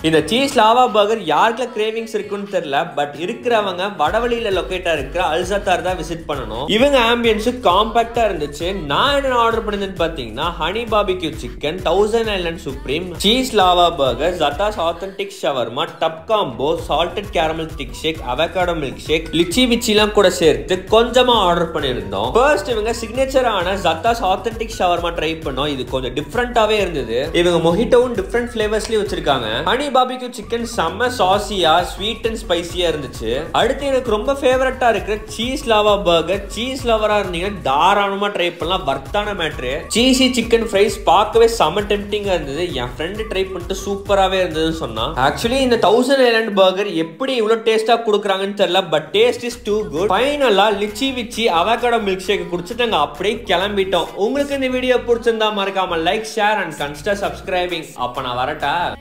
இந்த cheese lava burger யாருக்குள்ள cravings இருக்குன்னு தெரியல பட் இருக்கிறவங்க வடவழியில லொக்கேட்டா இருக்கிற அல்சத்தார் தான் விசிட் பண்ணணும் இவங்க ஆம்பியன்ஸ் காம்பாக்டா இருந்துச்சு நான் என்ன ஆர்டர் பண்ணதுன்னு பாத்தீங்கன்னா honey barbeque chicken thousand island supreme cheese lava burger ஜத்தாஸ் authentic shawarma tub combo salted caramel thick shake avocado milk shake lychee விச்சிலாம் கூட சேர்த்து கொஞ்சமா ஆர்டர் பண்ணியிருந்தோம் ஃபர்ஸ்ட் இவங்க சிக்னேச்சரான ஜத்தாஸ் ஆத்தென்டிக் ஷவர்மா ட்ரை பண்ணோம் இது கொஞ்சம் டிஃப்ரெண்டாவே இருந்தது இவங்க மொஹிட்டோவும் டிஃப்ரெண்ட் ஃபிளேவர்ஸ்லயும் வச்சிருக்காங்க ஹனி பாபிக்யூ சிக்கன் செம்ம சாசியா ஸ்வீட் அண்ட் ஸ்பைசியா இருந்துச்சு அடுத்து எனக்கு ரொம்ப ஃபேவரட்டா இருக்கிற சீஸ் லாவா பர்கர் சீஸ் லவரா இருந்தீங்கன்னா தாராளமா ட்ரை பண்ணலாம் வர்த்தான மேட்ரு சீசி சிக்கன் ஃப்ரைஸ் பார்க்கவே செம்ம டெம்டிங்கா இருந்தது என் ஃப்ரெண்டு ட்ரை பண்ணிட்டு சூப்பராகவே இருந்ததுன்னு சொன்னான் ஆக்சுவலி இந்த தௌசண்ட் ஐலண்ட் பர்கர் எப்படி இவ்வளோ டேஸ்டா கொடுக்குறாங்கன்னு தெரியல but taste is too good ஃபைனலா லிச்சி விச்சி அவகாடோ மில்க் ஷேக் குடிச்சிட்டு நாங்கள் அப்படியே கிளம்பிட்டோம் உங்களுக்கு இந்த வீடியோ பிடிச்சிருந்தா மறக்காம like share and consider subscribing அப்போ நான் வரட்டா